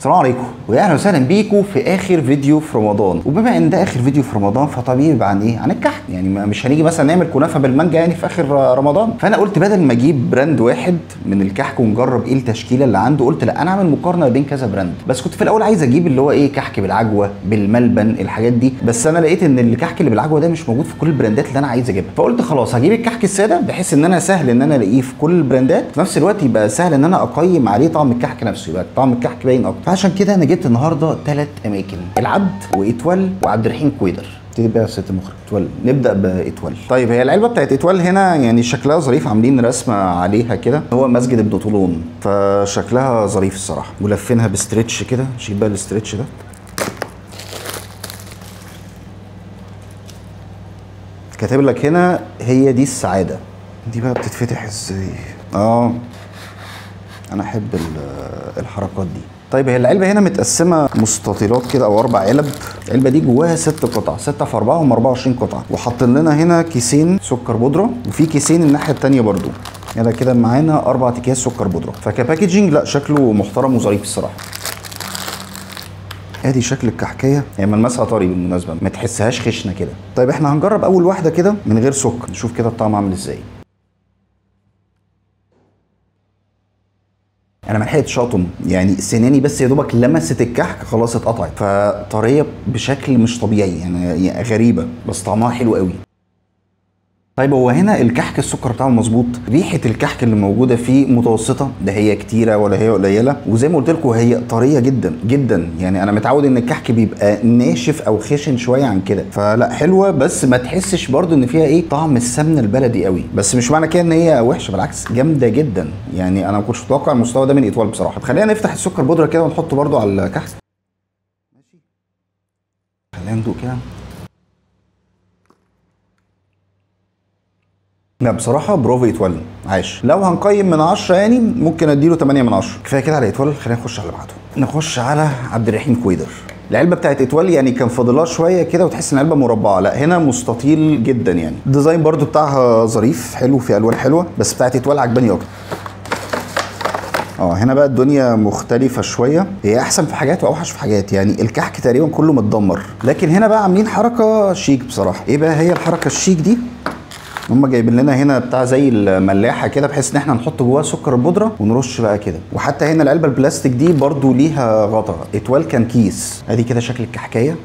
السلام عليكم واهلا وسهلا بيكم في اخر فيديو في رمضان وبما ان ده اخر فيديو في رمضان فطبيعي يبقى عن ايه عن الكحك يعني ما- مش هنيجي مثلا نعمل كنافه بالمانجا يعني في اخر رمضان فانا قلت بدل ما اجيب براند واحد من الكحك ونجرب ايه التشكيله اللي عنده قلت لا انا اعمل مقارنه بين كذا براند بس كنت في الاول عايز اجيب اللي هو ايه كحك بالعجوه بالملبن الحاجات دي بس انا لقيت ان الكحك اللي بالعجوه ده مش موجود في كل البراندات اللي انا عايز اجيبها فقلت خلاص هجيب الكحك الساده بحيث ان انا سهل ان انا الاقيه في كل البراندات في نفس الوقت يبقى سهل ان انا اقيم عليه طعم الكحك نفسه يبقى طعم الكحك باين اكتر فعشان كده انا جبت النهارده ثلاث اماكن العبد واتول وعبد الرحيم كويدر نبتدي بقى يا ست المخرج اتول نبدا باتول طيب هي العلبه بتاعت اتول هنا يعني شكلها ظريف عاملين رسمه عليها كده هو مسجد ابن طولون فشكلها ظريف الصراحه ولفينها بستريتش كده شيل بقى الاستريتش ده كاتب لك هنا هي دي السعاده دي بقى بتتفتح ازاي اه انا احب ال- الحركات دي طيب هي العلبه هنا متقسمه مستطيلات كده او اربع علب العلبه دي جواها ست قطع 6 في 4 هم 24 قطعه وحاطين لنا هنا كيسين سكر بودره وفي كيسين الناحيه التانية برضو يعني كده معانا اربع اكياس سكر بودره فكباكجينج لا شكله محترم وظريف الصراحه ادي شكل الكحكيه هي ملمسها طري بالمناسبه ما تحسهاش خشنه كده طيب احنا هنجرب اول واحده كده من غير سكر نشوف كده الطعم عامل ازاي انا ما لحقتش اقطم يعني سناني بس يا دوبك لمست الكحك خلاص اتقطعت فطريه بشكل مش طبيعي يعني يعني غريبه بس طعمها حلو قوي طيب هو هنا الكحك السكر بتاعه مظبوط ريحه الكحك اللي موجوده فيه متوسطه لا هي كتيره ولا هي قليله وزي ما قلت لكم هي طريه جدا جدا يعني انا متعود ان الكحك بيبقى ناشف او خشن شويه عن كده فلا حلوه بس ما تحسش برضو ان فيها ايه طعم السمنه البلدي قوي بس مش معنى كده ان هي وحشه بالعكس جامده جدا يعني انا ما كنتش متوقع المستوى ده من ايطوال بصراحه طب خلينا نفتح السكر بودره كده ونحطه برضو على الكحك ماشي خلينا ندوق كده لا بصراحة برافو ايتوال عاش لو هنقيم من 10 يعني ممكن اديله 8 من 10 كفاية كده على ايتوال خلينا نخش على اللي بعده نخش على عبد الرحيم كويدر العلبة بتاعت ايتوال يعني كان فاضلها شوية كده وتحس ان العلبة مربعة لا هنا مستطيل جدا يعني الديزاين برضو بتاعها ظريف حلو في الوان حلوة بس بتاعت ايتوال عجباني اكتر اه هنا بقى الدنيا مختلفة شوية هي أحسن في حاجات وأوحش في حاجات يعني الكحك تقريبا كله متدمر لكن هنا بقى عاملين حركة شيك بصراحة إيه بقى هي الحركة الشيك دي هم جايبين لنا هنا بتاع زي الملاحه كده بحيث ان احنا نحط جواها سكر البودره ونرش بقى كده وحتى هنا العلبه البلاستيك دي برضو ليها غطا اتوال كان كيس ادي كده شكل الكحكايه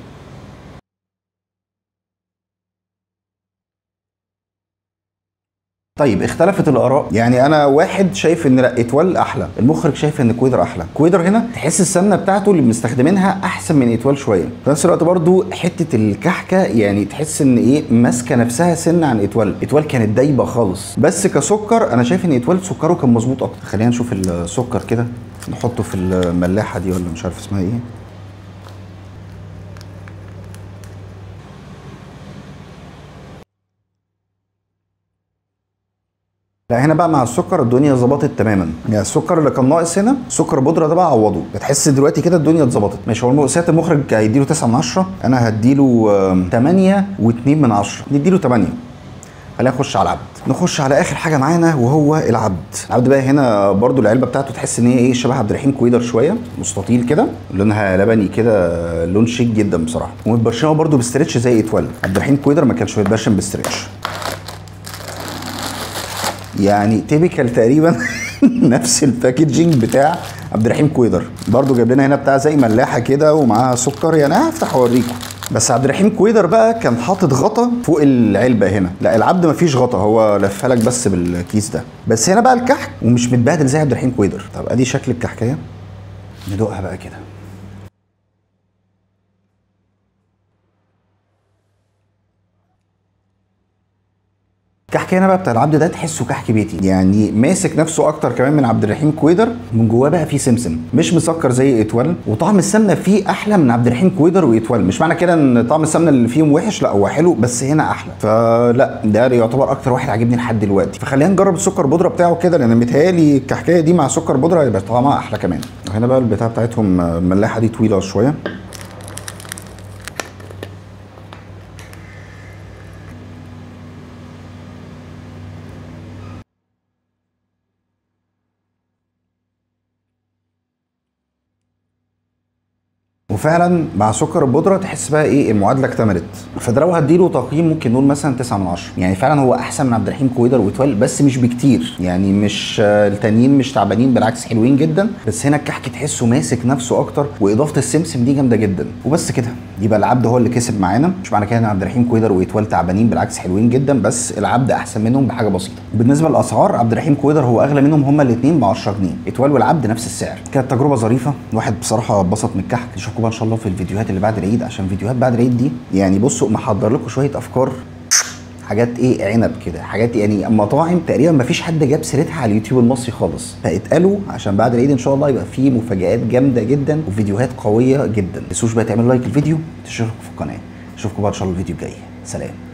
طيب اختلفت الاراء يعني انا واحد شايف ان لا اتوال احلى المخرج شايف ان كويدر احلى كويدر هنا تحس السمنه بتاعته اللي بنستخدمينها احسن من اتوال شويه في نفس الوقت برضو حته الكحكه يعني تحس ان ايه ماسكه نفسها سن عن اتوال اتوال كانت دايبه خالص بس كسكر انا شايف ان اتوال سكره كان مظبوط اكتر خلينا نشوف السكر كده نحطه في الملاحه دي ولا مش عارف اسمها ايه لا هنا بقى مع السكر الدنيا ظبطت تماما يعني السكر اللي كان ناقص هنا سكر بودره ده بقى عوضه بتحس دلوقتي كده الدنيا اتظبطت ماشي هو ساعه المخرج هيديله 9 من 10 انا هديله 8 و2 من 10 نديله 8 خلينا نخش على العبد نخش على اخر حاجه معانا وهو العبد العبد بقى هنا برضو العلبه بتاعته تحس ان هي ايه شبه عبد الرحيم كويدر شويه مستطيل كده لونها لبني كده لون شيك جدا بصراحه ومتبرشمه برضو بستريتش زي ايتوال عبد الرحيم كويدر ما كانش متبرشم بستريتش يعني تيبيكال تقريبا نفس الباكجينج بتاع عبد الرحيم كويدر برضو جايب لنا هنا بتاع زي ملاحه كده ومعاها سكر يعني هفتح اوريكم بس عبد الرحيم كويدر بقى كان حاطط غطا فوق العلبه هنا لا العبد مفيش غطا هو لفها لك بس بالكيس ده بس هنا بقى الكحك ومش متبهدل زي عبد الرحيم كويدر طب ادي شكل الكحكايه ندوقها بقى كده كحك هنا بقى بتاع العبد ده تحسه كحك بيتي يعني ماسك نفسه اكتر كمان من عبد الرحيم كويدر من جواه بقى فيه سمسم مش مسكر زي اتوال وطعم السمنه فيه احلى من عبد الرحيم كويدر واتوال مش معنى كده ان طعم السمنه اللي فيهم وحش لا هو حلو بس هنا احلى فلا ده يعتبر اكتر واحد عاجبني لحد دلوقتي فخلينا نجرب السكر بودره بتاعه كده لان متهيألي الكحكايه دي مع سكر بودره يبقى طعمها احلى كمان وهنا بقى البتاع بتاعتهم الملاحه دي طويله شويه وفعلا مع سكر البودره تحس بقى ايه المعادله اكتملت فده لو هديله تقييم ممكن نقول مثلا 9 من 10 يعني فعلا هو احسن من عبد الرحيم كويدر وتوال بس مش بكتير يعني مش آه، التانيين مش تعبانين بالعكس حلوين جدا بس هنا الكحك تحسه ماسك نفسه اكتر واضافه السمسم دي جامده جدا وبس كده يبقى العبد هو اللي كسب معانا مش معنى كده ان عبد الرحيم كويدر ويتوال تعبانين بالعكس حلوين جدا بس العبد احسن منهم بحاجه بسيطه بالنسبه للاسعار عبد الرحيم كويدر هو اغلى منهم هما الاثنين ب 10 جنيه اتوال والعبد نفس السعر كانت تجربه ظريفه الواحد بصراحه اتبسط من الكحك نشوفكم بقى ان شاء الله في الفيديوهات اللي بعد العيد عشان فيديوهات بعد العيد دي يعني بصوا محضر لكم شويه افكار حاجات ايه عنب كده حاجات يعني مطاعم تقريبا ما فيش حد جاب سيرتها على اليوتيوب المصري خالص فاتقالوا عشان بعد العيد ان شاء الله يبقى فيه مفاجآت جامده جدا وفيديوهات قويه جدا ما تنسوش بقى تعملوا لايك الفيديو تشتركوا في القناه اشوفكم بقى ان شاء الله الفيديو الجاي سلام